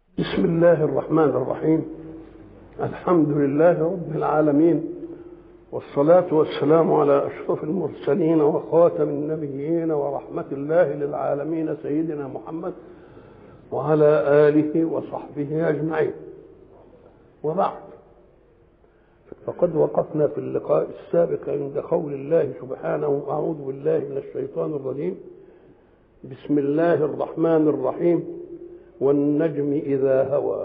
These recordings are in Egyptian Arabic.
بسم الله الرحمن الرحيم الحمد لله رب العالمين والصلاة والسلام على أشرف المرسلين وخاتم النبيين ورحمة الله للعالمين سيدنا محمد وعلى آله وصحبه أجمعين وبعد فقد وقفنا في اللقاء السابق عند قول الله سبحانه أعوذ بالله من الشيطان الرجيم بسم الله الرحمن الرحيم والنجم إذا هوى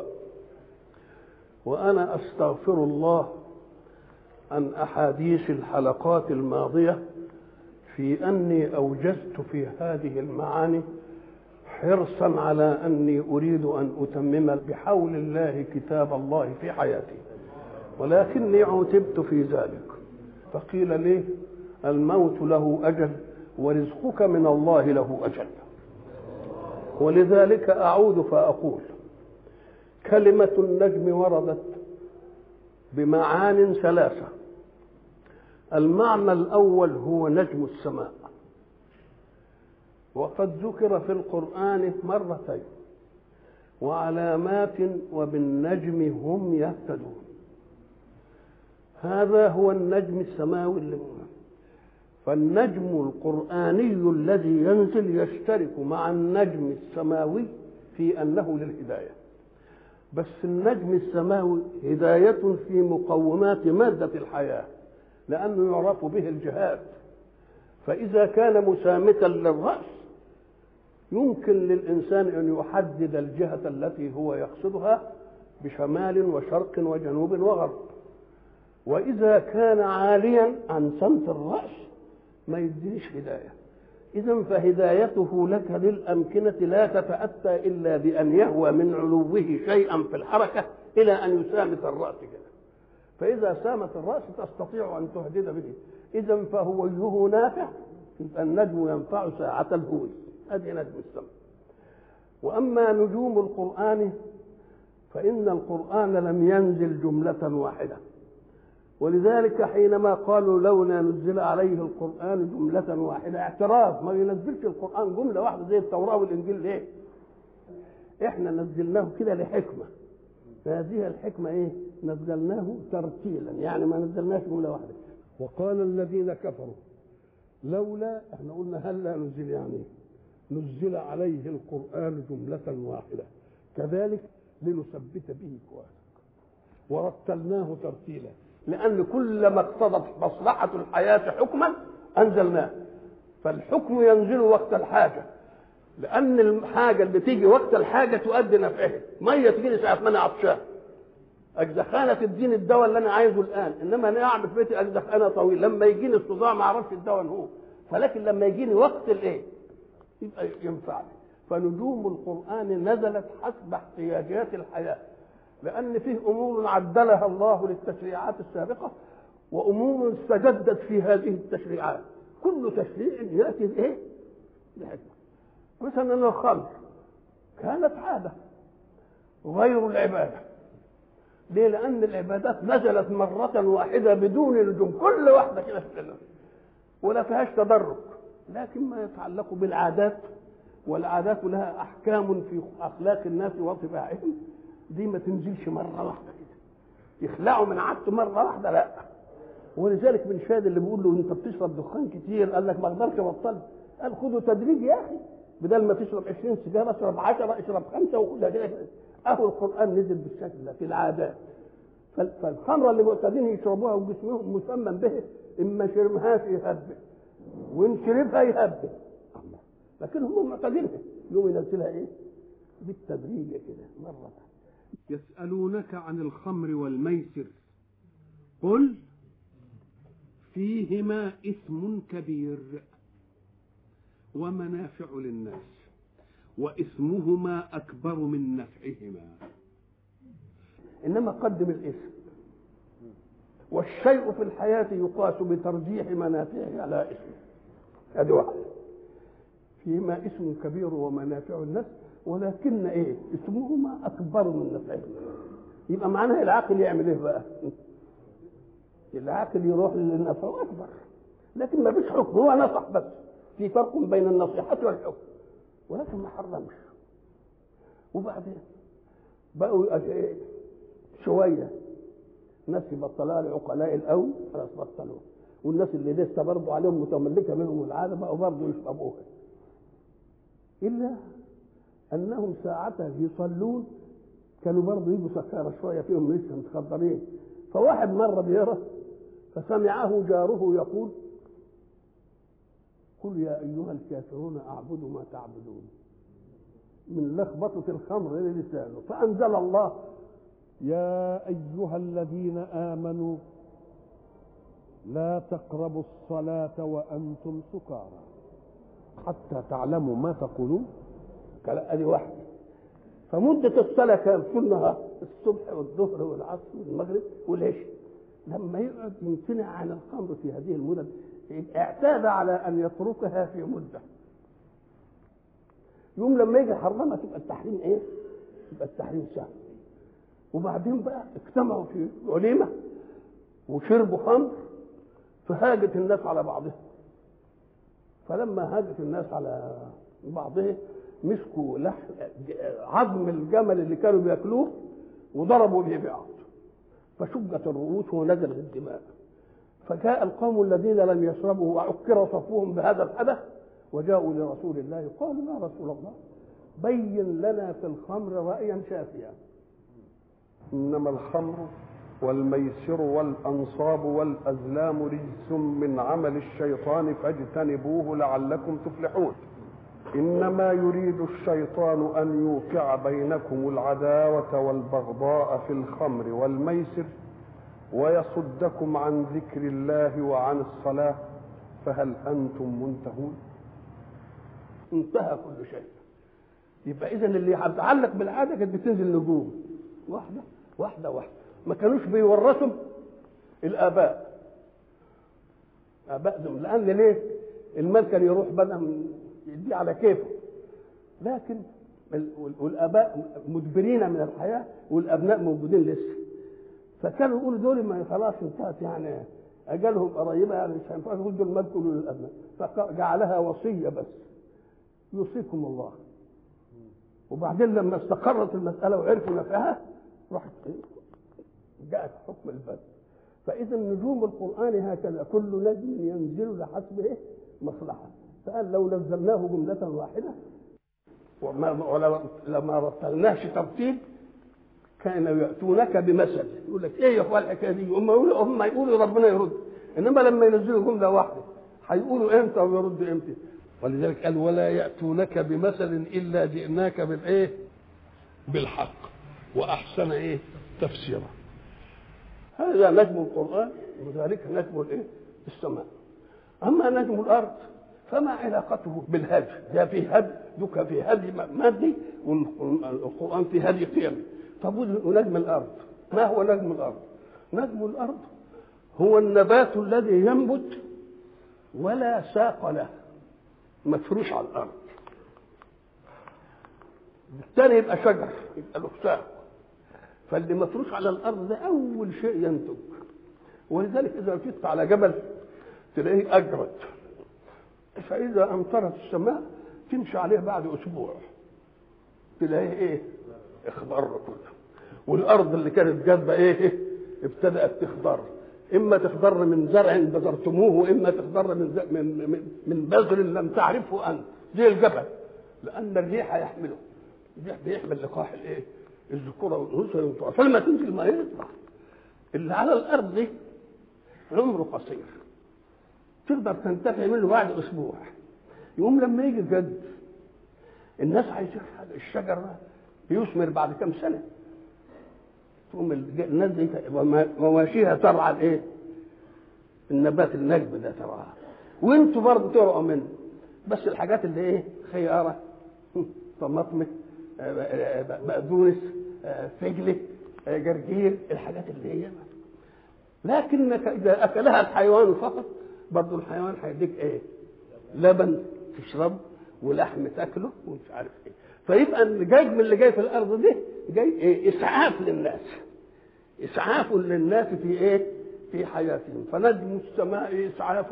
وأنا أستغفر الله عن أحاديث الحلقات الماضية في أني أوجزت في هذه المعاني حرصا على أني أريد أن أتمم بحول الله كتاب الله في حياتي ولكني عوتبت في ذلك فقيل لي الموت له أجل ورزقك من الله له أجل ولذلك أعود فأقول كلمة النجم وردت بمعان ثلاثة المعنى الأول هو نجم السماء وقد ذكر في القرآن مرتين وعلامات وبالنجم هم يهتدون هذا هو النجم السماوي اللي فالنجم القرآني الذي ينزل يشترك مع النجم السماوي في أنه للهداية بس النجم السماوي هداية في مقومات مادة الحياة لأنه يعرف به الجهاد فإذا كان مسامتا للرأس يمكن للإنسان أن يحدد الجهة التي هو يقصدها بشمال وشرق وجنوب وغرب وإذا كان عاليا عن سمت الرأس ما يديش هداية إذا فهدايته لك للأمكنة لا تتأتى إلا بأن يهوى من علوه شيئا في الحركة إلى أن يسامت الرأس كده فإذا سامت الرأس تستطيع أن تهدد به إذا فهويه نافع يبقى النجم ينفع ساعة الهوي هذه نجم السماء وأما نجوم القرآن فإن القرآن لم ينزل جملة واحدة ولذلك حينما قالوا لولا نزل عليه القرآن جملة واحدة اعتراض ما ينزلش القرآن جملة واحدة زي التوراة والإنجيل ليه؟ احنا نزلناه كده لحكمة هذه الحكمة ايه؟ نزلناه ترتيلا يعني ما نزلناش جملة واحدة وقال الذين كفروا لولا احنا قلنا هل لا نزل يعني نزل عليه القرآن جملة واحدة كذلك لنثبت به كوانك ورتلناه ترتيلا لأن كل ما اقتضت مصلحة الحياة حكما أنزلناه فالحكم ينزل وقت الحاجة لأن الحاجة اللي تيجي وقت الحاجة تؤدي نفعها مية تجيني ساعة ما أنا عطشان أجزخانة تديني الدواء اللي أنا عايزه الآن إنما أنا قاعد في بيتي أجزخانة طويل لما يجيني الصداع ما أعرفش الدواء هو فلكن لما يجيني وقت الإيه يبقى ينفعني فنجوم القرآن نزلت حسب احتياجات الحياة لأن فيه أمور عدلها الله للتشريعات السابقة وأمور استجدت في هذه التشريعات كل تشريع يأتي بإيه؟ بحكمة مثلا الخمر كانت عادة غير العبادة ليه؟ لأن العبادات نزلت مرة واحدة بدون نجوم كل واحدة كده في ولا فيهاش تدرج لكن ما يتعلق بالعادات والعادات لها أحكام في أخلاق الناس وطباعهم دي ما تنزلش مره واحده كده يخلعوا من عادته مره واحده لا ولذلك من شاهد اللي بيقول له انت بتشرب دخان كتير قال لك ما اقدرش ابطل قال خده تدريج يا اخي بدل ما تشرب 20 سيجاره اشرب 10 اشرب خمسه وخدها كده اهو القران نزل بالشكل ده في العادات فالخمره اللي معتادين يشربوها وجسمهم مسمم به اما شربهاش يهبل وان شربها يهبل لكن هم معتادينها يوم ينزلها ايه؟ بالتدريج كده مره يسألونك عن الخمر والميسر قل فيهما إثم كبير ومنافع للناس وإثمهما أكبر من نفعهما إنما قدم الإثم والشيء في الحياة يقاس بترجيح منافعه على إثمه هذه واحدة فيهما اسم كبير ومنافع الناس ولكن ايه اسمهما اكبر من نفعهما يبقى معناها العاقل يعمل ايه بقى العاقل يروح للنفع اكبر لكن ما فيش حكم هو نصح بس في فرق بين النصيحة والحكم ولكن ما حرمش وبعدين بقوا يبقى إيه؟ شويه ناس يبطلها لعقلاء الاول خلاص بطلوها والناس اللي لسه برضه عليهم متملكه منهم العاده بقوا برضه يشربوها الا انهم ساعتها يصلون كانوا برضه يجوا سكارى شويه فيهم لسه متخدرين فواحد مره بيرى فسمعه جاره يقول قل يا ايها الكافرون اعبد ما تعبدون من لخبطه الخمر للسانه فانزل الله يا ايها الذين امنوا لا تقربوا الصلاه وانتم سكارى حتى تعلموا ما تقولون كلا ادي واحده فمدة الصلاة كام؟ كل نهار الصبح والظهر والعصر والمغرب والعشاء لما يقعد يمتنع عن الخمر في هذه المدد اعتاد على ان يتركها في مدة يوم لما يجي حرمها تبقى التحريم ايه؟ يبقى التحريم سهل وبعدين بقى اجتمعوا في وليمة وشربوا خمر فهاجت الناس على بعضها فلما هاجت الناس على بعضها مسكوا لحم عظم الجمل اللي كانوا بياكلوه وضربوا به بعض فشجت الرؤوس ونزلت الدماء فجاء القوم الذين لم يشربوا وعكر صفوهم بهذا الحدث وجاءوا لرسول الله قالوا يا رسول الله بين لنا في الخمر رأيا شافيا إنما الخمر والميسر والأنصاب والأزلام رجس من عمل الشيطان فاجتنبوه لعلكم تفلحون إنما يريد الشيطان أن يوقع بينكم العداوة والبغضاء في الخمر والميسر ويصدكم عن ذكر الله وعن الصلاة فهل أنتم منتهون انتهى كل شيء يبقى إذا اللي يتعلق بالعادة كانت بتنزل نجوم واحدة واحدة واحدة ما كانوش بيورثوا الآباء آبائهم لأن ليه؟ المال كان يروح بدأ يديه على كيفه لكن والاباء مدبرين من الحياه والابناء موجودين لسه فكانوا يقولوا دول ما خلاص انتهت يعني اجالهم قريبه يعني مش هينفع يقول دول ما تقولوا للابناء فجعلها وصيه بس يوصيكم الله وبعدين لما استقرت المساله وعرفوا نفعها راحت جاءت حكم البدء فاذا نجوم القران هكذا كل نجم ينزل لحسب ايه مصلحه فقال لو نزلناه جملة واحدة وما لما رتلناش ترتيب كانوا يأتونك بمثل يقول لك ايه يا اخوان الحكايه دي هم يقولوا هم يقولوا ربنا يرد انما لما ينزلوا جمله واحده هيقولوا امتى ويرد امتى ولذلك قال ولا يأتونك بمثل الا جئناك بالايه بالحق واحسن ايه تفسيرا هذا نجم القران وذلك نجم الايه السماء اما نجم الارض فما علاقته بالهدي ده في هدي دوك في هدي مادي والقرآن في هدي قيمي طب ونجم الأرض ما هو نجم الأرض نجم الأرض هو النبات الذي ينبت ولا ساق له مفروش على الأرض الثاني يبقى شجر يبقى له ساق فاللي مفروش على الأرض ده أول شيء ينتج ولذلك إذا ركبت على جبل تلاقيه أجرد فإذا أمطرت السماء تمشي عليه بعد أسبوع تلاقيه إيه؟ اخضر كله والأرض اللي كانت جاذبة إيه؟ ابتدأت تخضر إما تخضر من زرع بذرتموه وإما تخضر من ز... من من, من بذر لم تعرفه أنت زي الجبل لأن الريح يحمله الريح بيحمل لقاح الإيه؟ الذكورة والأنثى ينطق فلما تنزل ما يطلع اللي على الأرض دي عمره قصير تقدر تنتفع منه بعد اسبوع يقوم لما يجي الجد الناس عايزين الشجر ده بيثمر بعد كم سنه تقوم الناس دي مواشيها ترعى الايه؟ النبات النجم ده ترعاه وانتوا برضه ترعوا منه بس الحاجات اللي ايه؟ خياره طماطم بقدونس فجله جرجير الحاجات اللي هي لكنك اذا اكلها الحيوان فقط برضه الحيوان هيديك ايه؟ لبن تشرب ولحم تاكله ومش عارف ايه فيبقى اللي جاي من اللي جاي في الارض دي جاي ايه؟ اسعاف للناس اسعاف للناس في ايه؟ في حياتهم فنجم السماء اسعاف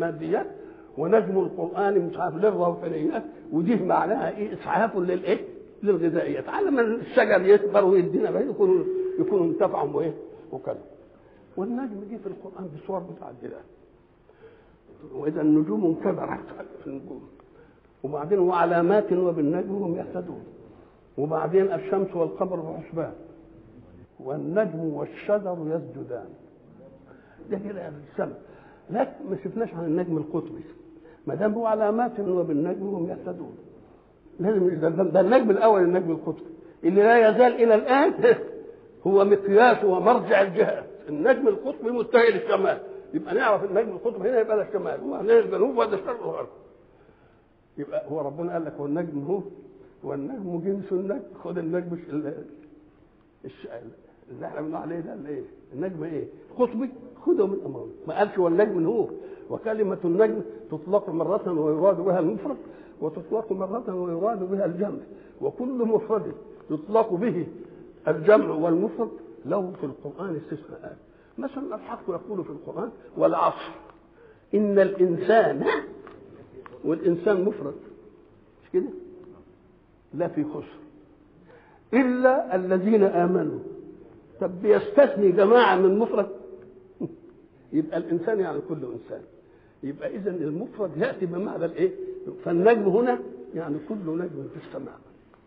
للماديات ونجم القران اسعاف للروحانيات ودي معناها ايه؟ اسعاف للايه؟ للغذائيات على ما الشجر يكبر ويدينا بقى يكونوا يكونوا انتفعوا وايه وكذا والنجم جه في القران بصور متعدده واذا النجوم انكدرت في النجوم وبعدين وعلامات وبالنجم هم يهتدون وبعدين الشمس والقمر بحسبان والنجم والشجر يسجدان ده كده السماء لكن ما شفناش عن النجم القطبي ما دام هو علامات وبالنجم هم يهتدون لازم ده, ده النجم الاول النجم القطبي اللي لا يزال الى الان هو مقياس ومرجع الجهات النجم القطبي متجه للشمال يبقى نعرف النجم القطبي هنا يبقى ده الشمال وبعدين الجنوب وده الشرق والغرب يبقى هو ربنا قال لك هو النجم هو والنجم جنس النجم خد النجم الش- الش- اللي احنا بنقول عليه ده اللي ايه؟ النجم ايه؟ قطبي خده من امامه ما قالش هو النجم هو وكلمة النجم تطلق مرة ويراد بها المفرد وتطلق مرة ويراد بها الجمع وكل مفرد يطلق به الجمع والمفرد له في القرآن استثناءات مثلا الحق يقول في القرآن والعصر إن الإنسان والإنسان مفرد مش كده؟ لا في خسر إلا الذين آمنوا طب بيستثني جماعة من مفرد يبقى الإنسان يعني كل إنسان يبقى إذا المفرد يأتي بمعنى الإيه؟ فالنجم هنا يعني كل نجم في السماء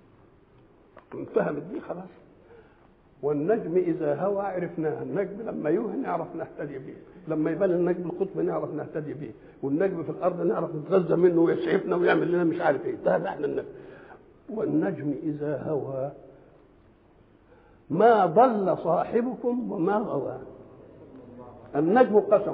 انتهت دي خلاص والنجم إذا هوى عرفناه النجم لما يوهى نعرف نهتدي به لما يبان النجم القطب نعرف نهتدي به والنجم في الأرض نعرف نتغذى منه ويسعفنا ويعمل لنا مش عارف إيه ده احنا النجم والنجم إذا هوى ما ضل صاحبكم وما غوى النجم قسم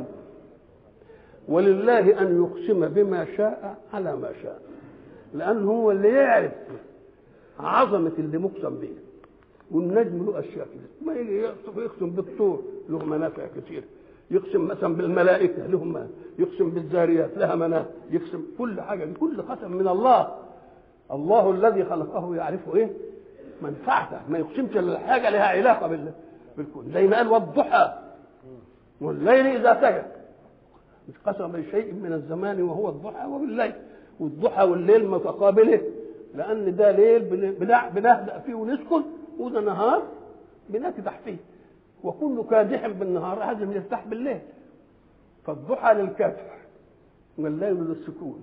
ولله أن يقسم بما شاء على ما شاء لأنه هو اللي يعرف عظمة اللي مقسم به والنجم له أشياء كده ما يجي يقسم يقسم بالطور له منافع كثيرة يقسم مثلا بالملائكة لهم يقسم بالذاريات لها منافع يقسم كل حاجة كل قسم من الله الله الذي خلقه يعرف ايه منفعته ما يقسمش الحاجه لها علاقه بال- بالكون زي ما قال والضحى والليل اذا سجد مش قسم بشيء من الزمان وهو الضحى وبالليل والضحى والليل متقابله لان ده ليل بن- بنع- بنهدأ فيه ونسكن وده نهار بنكدح فيه وكل كادح بالنهار لازم يرتاح بالليل فالضحى للكدح والليل للسكون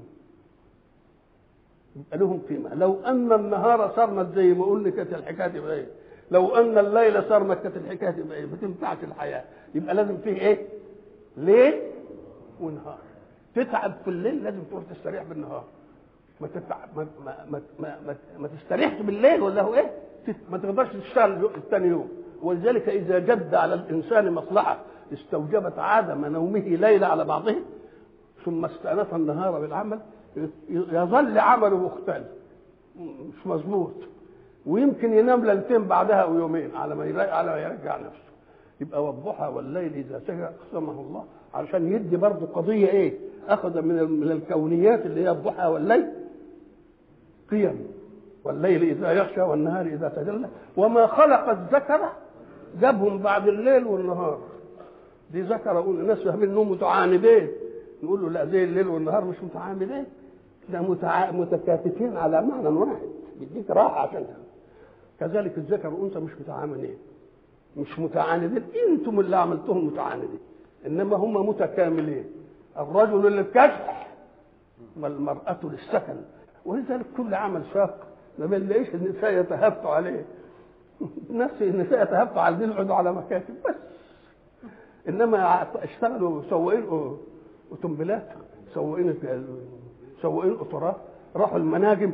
يبقى لهم قيمه لو ان النهار صرمت زي ما قلنا كانت الحكايه تبقى ايه لو ان الليل صرمت كانت الحكايه تبقى ايه ما تنفعش الحياه يبقى لازم فيه ايه ليل ونهار تتعب في الليل لازم تروح تستريح بالنهار ما تتعب ما ما ما, ما, ما, ما تستريحش بالليل ولا هو ايه تت- ما تقدرش تشتغل الثاني يوم ولذلك اذا جد على الانسان مصلحه استوجبت عدم نومه ليله على بعضه ثم استأنف النهار بالعمل يظل عمله مختل مش مظبوط ويمكن ينام ليلتين بعدها او يومين على ما يرجع على ما يرجع نفسه يبقى والضحى والليل اذا سجى اقسمه الله علشان يدي برضه قضيه ايه؟ اخذ من ال- من الكونيات اللي هي الضحى والليل قيم والليل اذا يغشى والنهار اذا تجلى وما خلق الذكر جابهم بعد الليل والنهار دي ذكر اقول الناس فاهمين انهم متعاندين نقول له لا زي الليل والنهار مش متعامدين ده متع... متكاتفين على معنى واحد بيديك راحه عشانها كذلك الذكر والانثى مش متعامدين مش متعاندين انتم اللي عملتهم متعاندين انما هم متكاملين الرجل للكشف والمرأة للسكن ولذلك كل عمل شاق ما بنلاقيش النساء يتهفتوا عليه نفس النساء يتهفتوا على دين يقعدوا على مكاتب بس انما اشتغلوا سواقين اوتومبيلات سواقين سواقين قطارات راحوا المناجم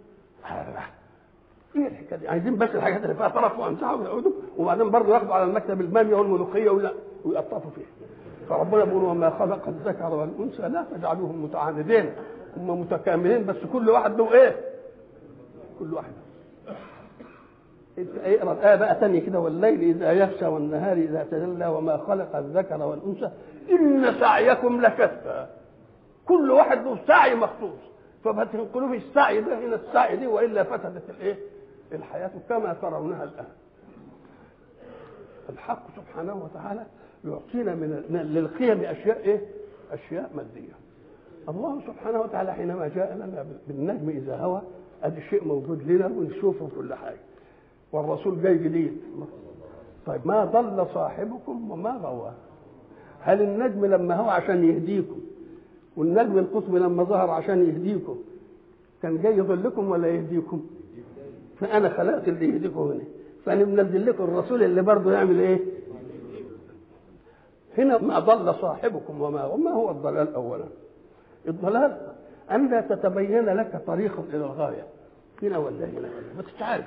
ايه الحكايه دي عايزين بس الحاجات اللي فيها طرف وامسحوا ويقعدوا وبعدين برضه ياخدوا على المكتب الماميه والملوخيه ولا ويقطفوا فيها فربنا بيقول وما خلق الذكر والانثى لا تجعلوهم متعاندين هم متكاملين بس كل واحد له ايه؟ كل واحد انت اقرا الايه بقى ثانيه كده والليل اذا يغشى والنهار اذا تجلى وما خلق الذكر والانثى ان سعيكم لشتى كل واحد له سعي مخصوص فما تنقلوش السعي ده هنا السعي دي والا فسدت الايه؟ الحياه كما ترونها الان الحق سبحانه وتعالى يعطينا من من- للقيم اشياء ايه؟ اشياء ماديه الله سبحانه وتعالى حينما جاء لنا بالنجم اذا هوى ادي شيء موجود لنا ونشوفه في كل حاجه والرسول جاي جديد طيب ما ضل صاحبكم وما غوى هل النجم لما هو عشان يهديكم والنجم القطب لما ظهر عشان يهديكم كان جاي يضلكم ولا يهديكم فانا خلقت اللي يهديكم هنا فانا منزل لكم الرسول اللي برضه يعمل ايه هنا ما ضل صاحبكم وما وما هو الضلال اولا الضلال ان لا تتبين لك طريق الى الغايه هنا ولا هنا ولا ما تتعرف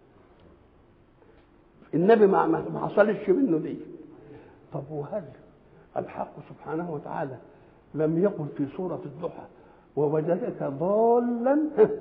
النبي ما ما حصلش منه دي طب وهل الحق سبحانه وتعالى لم يقل في سورة الضحى ووجدك ضالا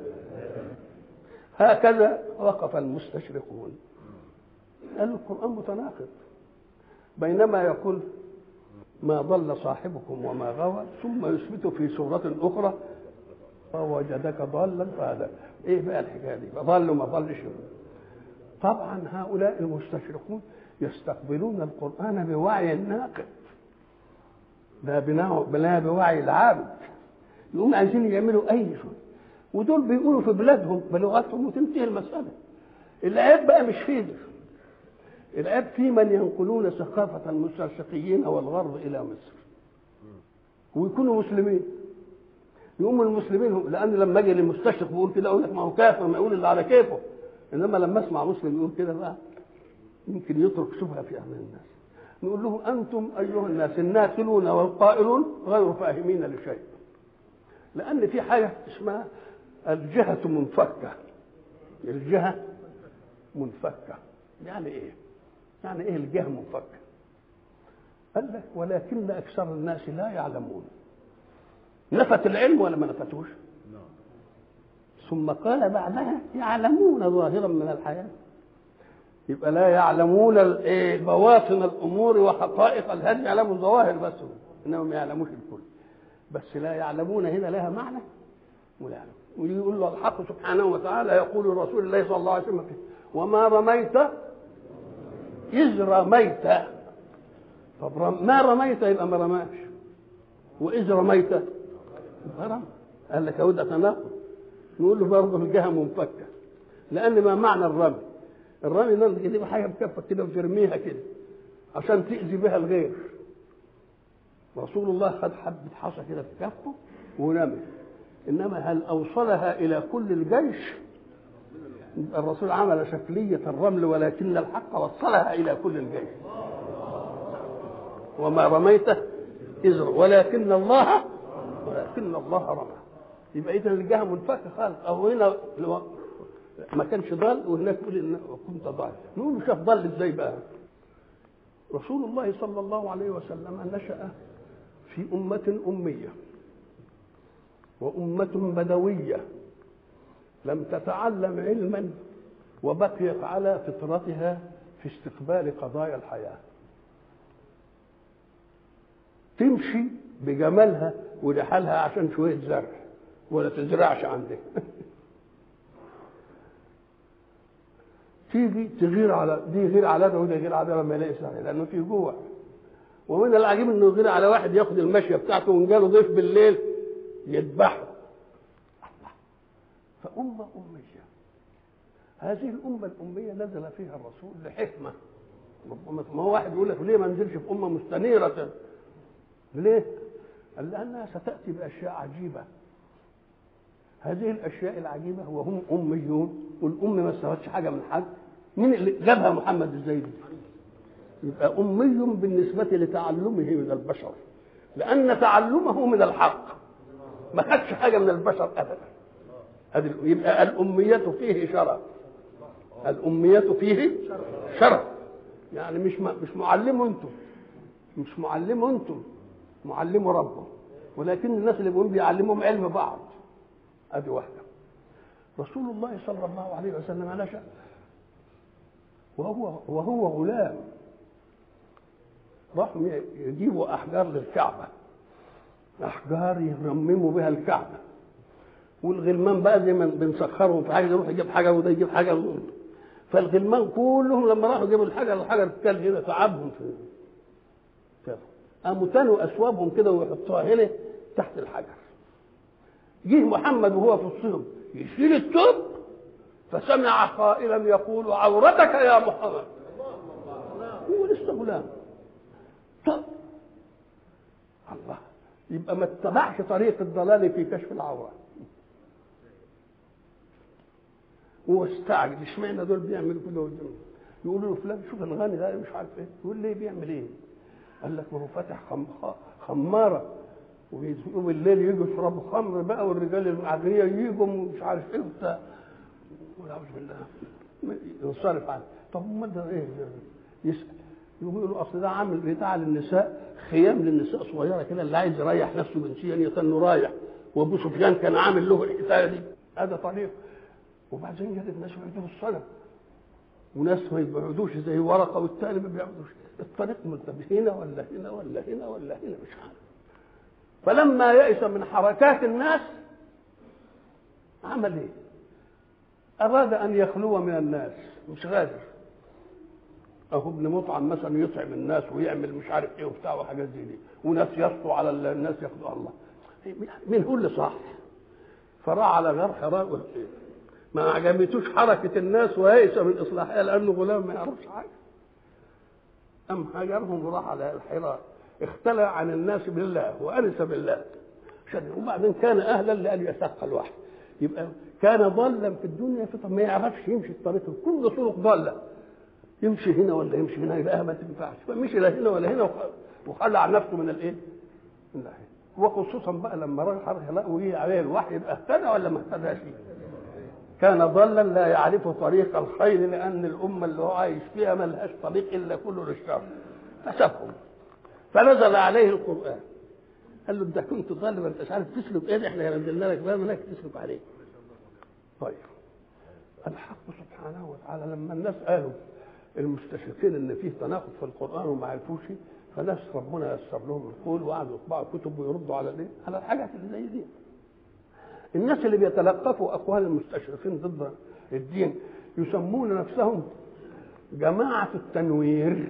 هكذا وقف المستشرقون قال القرآن متناقض بينما يقول ما ضل صاحبكم وما غوى ثم يثبت في سورة أخرى ووجدك ضالا فهذا ايه بقى الحكايه دي ضل وما ضلش طبعا هؤلاء المستشرقون يستقبلون القرآن بوعي ناقد لا بناء لا بوعي العابد يقوم عايزين يعملوا اي شيء ودول بيقولوا في بلادهم بلغتهم وتنتهي المساله العيب بقى مش في ده العيب في من ينقلون ثقافة المستشرقيين والغرب إلى مصر ويكونوا مسلمين يقوم المسلمين هم لأن لما أجي للمستشرق بيقول كده أقول لك ما هو كافر ما يقول اللي على كيفه إنما لما أسمع مسلم يقول كده بقى يمكن يترك شبهة في أهل الناس نقول لهم أنتم أيها الناس الناقلون والقائلون غير فاهمين لشيء لأن في حاجة اسمها الجهة منفكة الجهة منفكة يعني إيه؟ يعني إيه الجهة منفكة؟ قال لك ولكن أكثر الناس لا يعلمون نفت العلم ولا ما نفتوش؟ ثم قال بعدها يعلمون ظاهرا من الحياه يبقى لا يعلمون بواطن الامور وحقائق الهدي يعلموا الظواهر بس انما ما يعلموش الكل بس لا يعلمون هنا لها معنى ولا يعلم ويقول له الحق سبحانه وتعالى يقول رسول الله صلى الله عليه وسلم وما رميت إذ رميت طب ما رميت يبقى ما رماش وإذ رميت يبقى رمى قال لك أود تناقض نقول له برضه الجهه منفكه لان ما معنى الرمي الرمي ده تجيب حاجه بكفك كده وترميها كده عشان تاذي بها الغير رسول الله خد حبه حصى كده في كفه ورمي انما هل اوصلها الى كل الجيش الرسول عمل شكلية الرمل ولكن الحق وصلها إلى كل الجيش وما رميت إذ ولكن الله ولكن الله رمى يبقى اذا الجهه منفكه خالص او هنا ما كانش ضال وهناك يقول ان كنت ضال نقول شاف ضل ازاي بقى رسول الله صلى الله عليه وسلم نشا في امه اميه وامه بدويه لم تتعلم علما وبقيت على فطرتها في استقبال قضايا الحياه تمشي بجمالها ولحالها عشان شويه زرع ولا تزرعش عندك تيجي تغير على دي يغير على ده وده يغير على ده لما يلاقي سعي لانه في جوع ومن العجيب انه يغير على واحد ياخد المشيه بتاعته وان جاله ضيف بالليل يذبحه فأمة أمية هذه الأمة الأمية نزل فيها الرسول لحكمة ما هو واحد يقول لك ليه ما نزلش في أمة مستنيرة ليه؟ قال لأنها ستأتي بأشياء عجيبة هذه الاشياء العجيبه وهم اميون والام ما استفادش حاجه من حد مين اللي جابها محمد الزيدي يبقى امي بالنسبه لتعلمه من البشر لان تعلمه من الحق ما خدش حاجه من البشر ابدا هذه يبقى الاميه فيه شرف الاميه فيه شرف يعني مش مش معلم انتم مش معلم انتم معلم ربه ولكن الناس اللي بيقولوا بيعلمهم علم بعض ادي واحده رسول الله صلى الله عليه وسلم نشا وهو وهو غلام راحوا يجيبوا احجار للكعبه احجار يرمموا بها الكعبه والغلمان بقى زي ما بنسخرهم في حاجه يروح يجيب حاجه وده يجيب حاجه فالغلمان كلهم لما راحوا جابوا الحجر الحجر اتكل هنا تعبهم في كده قاموا تانوا اثوابهم كده ويحطوها هنا تحت الحجر جه محمد وهو في وسطهم يشيل الثوب فسمع قائلا يقول عورتك يا محمد هو لسه غلام طب الله يبقى ما اتبعش طريق الضلال في كشف العورة هو استعجب اشمعنى دول بيعملوا كده قدامه يقولوا له فلان شوف الغني ده مش عارف ايه يقول ليه بيعمل ايه قال لك ما هو فاتح خم... خماره ويجوا بالليل يجوا يشربوا خمر بقى والرجال الاغنياء يجوا ومش عارف ايه وبتاع والعوذ بالله ينصرف عنه طب امال ده ايه يسال يقولوا اصل ده عامل بتاع للنساء خيام للنساء صغيره كده اللي عايز يريح نفسه جنسيا يتنه رايح وابو سفيان كان عامل له الحكايه دي هذا طريق وبعدين جت الناس يعبدوا الصنم وناس ما يبعدوش زي ورقه والتاني ما بيعبدوش الطريق منتبه هنا ولا هنا ولا هنا ولا هنا مش عارف فلما يئس من حركات الناس عمل ايه؟ اراد ان يخلو من الناس مش غادر اهو ابن مطعم مثلا يطعم الناس ويعمل مش عارف ايه وبتاع وحاجات زي دي وناس يسطوا على الناس ياخدوا الله مين هو اللي صح؟ فراح على غار حراء ما عجبتوش حركة الناس ويئس من إصلاحها لأنه غلام ما يعرفش حاجة أم هاجرهم وراح على الحراء اختلع عن الناس بالله وأنس بالله عشان وبعدين كان أهلا لأن يتلقى الوحي يبقى كان ضالا في الدنيا في ما يعرفش يمشي الطريق كل طرق ضاله يمشي هنا ولا يمشي هنا يبقى ما تنفعش فمشي لا هنا ولا هنا وخلع نفسه من الايه؟ من الناحيه وخصوصا بقى لما راح الحراء وجي عليه الوحي يبقى اهتدى ولا ما اهتداش؟ كان ضلا لا يعرف طريق الخير لان الامه اللي هو عايش فيها ما لهاش طريق الا كله للشر فسابهم فنزل عليه القران قال له انت كنت ضال ما انتش عارف تسلك ايه احنا نزلنا لك بقى ملاك تسلك عليه طيب الحق سبحانه وتعالى لما الناس قالوا المستشرقين ان فيه تناقض في القران وما عرفوش فناس ربنا يسر لهم القول وقعدوا يطبعوا كتب ويردوا على الايه؟ على الحاجات اللي زي دي. الناس اللي بيتلقفوا اقوال المستشرقين ضد الدين يسمون نفسهم جماعة التنوير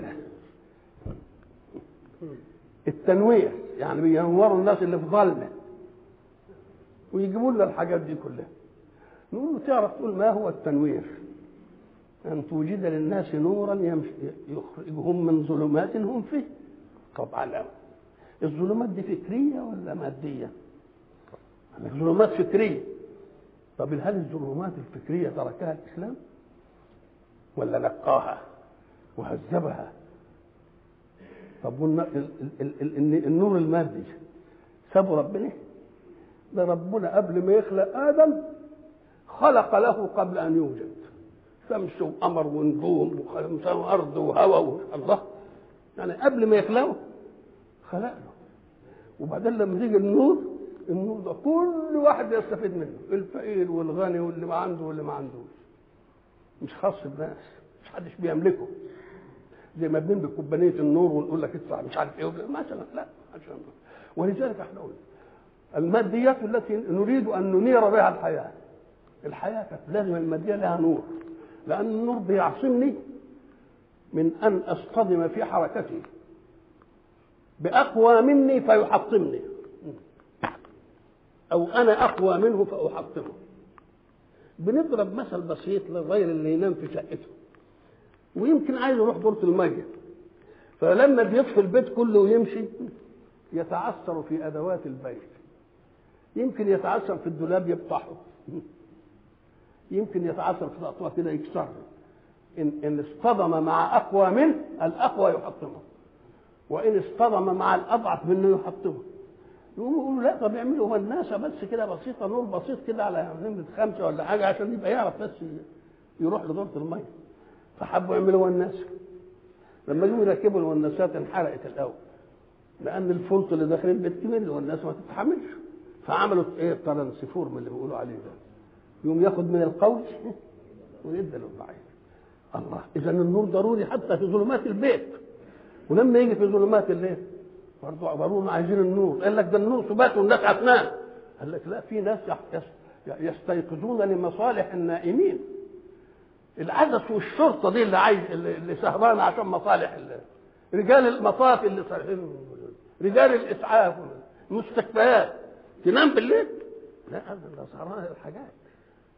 التنوير يعني بينوروا الناس اللي في ظلمة ويجيبوا لنا الحاجات دي كلها نقول له تعرف تقول ما هو التنوير أن توجد للناس نورا يمشي يخرجهم من ظلمات هم فيه طبعا الظلمات دي فكرية ولا مادية؟ ظلمات فكرية طب هل الظلمات الفكرية تركها الإسلام؟ ولا نقاها وهذبها طب النور المادي سابوا ربنا ده ربنا قبل ما يخلق آدم خلق له قبل أن يوجد شمس وقمر ونجوم وارض وهواء الله يعني قبل ما يخلقه خلق له وبعدين لما يجي النور النور ده كل واحد يستفيد منه الفقير والغني واللي ما عنده واللي ما عندوش مش خاص بالناس مش حدش بيملكه زي ما بنملك كوبانيه النور ونقول لك ادفع مش عارف ايه مثلا لا عشان ولذلك احنا قلنا الماديات التي نريد ان ننير بها الحياه الحياه كانت لازم الماديه لها نور لأن النور بيعصمني من أن أصطدم في حركتي بأقوى مني فيحطمني أو أنا أقوى منه فأحطمه بنضرب مثل بسيط للغير اللي ينام في شقته ويمكن عايز يروح دورة المية فلما بيطفي البيت كله ويمشي يتعثر في أدوات البيت يمكن يتعثر في الدولاب يفتحه يمكن يتعثر في الأطواف كده يكسره إن, إن اصطدم مع أقوى منه الأقوى يحطمه وإن اصطدم مع الأضعف منه يحطمه يقوموا يقولوا لا طب يعملوا هو الناس بس كده بسيطة نور بسيط كده على نمرة خمسة ولا حاجة عشان يبقى يعرف بس يروح لدورة المية فحبوا يعملوا الناس لما جم يركبوا الوناسات انحرقت الأول لأن الفلط اللي داخل البيت كبير والناس ما تتحملش فعملوا ايه الترانسفور من اللي بيقولوا عليه ده يقوم ياخد من القوي ويدي للضعيف الله اذا النور ضروري حتى في ظلمات البيت ولما يجي في ظلمات الليل برضه ضروري عايزين النور قال لك ده النور سبات والناس هتنام قال لك لا في ناس يستيقظون لمصالح النائمين العدس والشرطه دي اللي عايز اللي سهرانه عشان مصالح اللي. رجال المطاف اللي صالحين رجال الاسعاف المستشفيات تنام بالليل لا هذا سهرانه الحاجات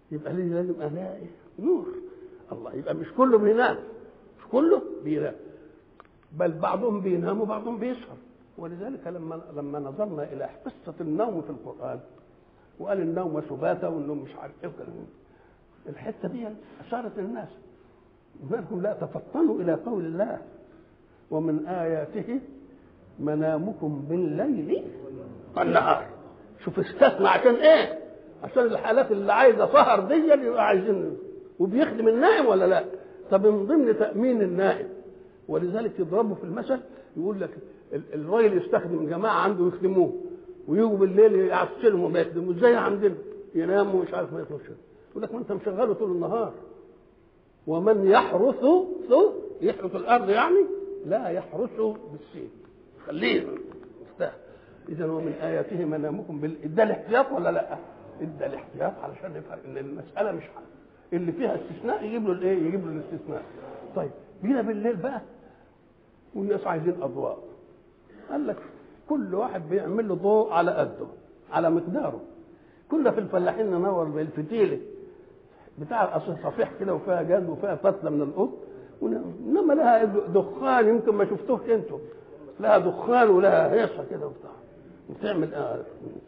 يبقى ليه لازم الاقي نور الله يبقى مش كله بينام مش كله بينام بل بعضهم بينام وبعضهم بيسهر ولذلك لما لما نظرنا الى قصه النوم في القران وقال النوم سباتا والنوم مش عارف ايه وكلام الحته دي اشارت الناس انكم لا تفطنوا الى قول الله ومن اياته منامكم بالليل والنهار شوف استثنى عشان ايه عشان الحالات اللي عايزه سهر دي يبقى عايزين وبيخدم النائم ولا لا طب من ضمن تامين النائم ولذلك يضربوا في المثل يقول لك الراجل يستخدم جماعه عنده يخدموه ويجوا بالليل يعسلهم وما يخدموا زي عندنا يناموا ومش عارف ما يطلعش يقول لك ما انت مشغله طول النهار ومن يحرث يحرث الارض يعني لا يحرث بالسيف خليه مفتاح اذا ومن اياته منامكم بال ادى الاحتياط ولا لا؟ ادى الاحتياط علشان يفهم ان المساله مش حل. اللي فيها استثناء يجيب له الايه؟ يجيب له الاستثناء. طيب جينا بالليل بقى والناس عايزين اضواء. قال لك كل واحد بيعمل له ضوء على قده على مقداره. كنا في الفلاحين ننور بالفتيله بتاع صفيح كده وفيها جاز وفيها فتله من القط انما لها دخان يمكن ما شفتوش انتم لها دخان ولها هيصه كده وبتاع وتعمل آه.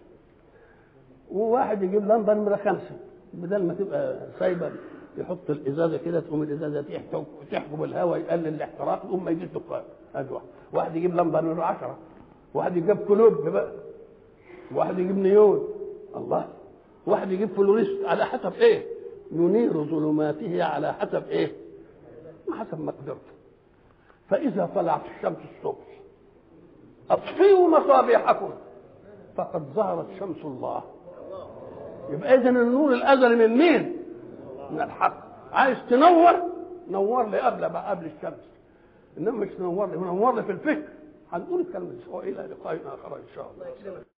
وواحد يجيب لمبه نمره خمسه بدل ما تبقى سايبه يحط الازازه كده تقوم الازازه تحجب تحجب الهواء يقلل الاحتراق يقوم ما يجيش دخان ادي واحد واحد يجيب لمبه نمره 10 واحد يجيب كلوب بقى واحد يجيب نيون الله واحد يجيب فلوريست على حسب ايه ينير ظلماته على حسب ايه حسب مقدرته فاذا طلعت الشمس الصبح اطفئوا مصابيحكم فقد ظهرت شمس الله يبقى اذا النور الازلي من مين من الحق عايز تنور نور لي قبل بقى قبل الشمس انما مش تنور لي نور لي في الفكر هنقول الكلام ده والى لقاء اخر ان شاء الله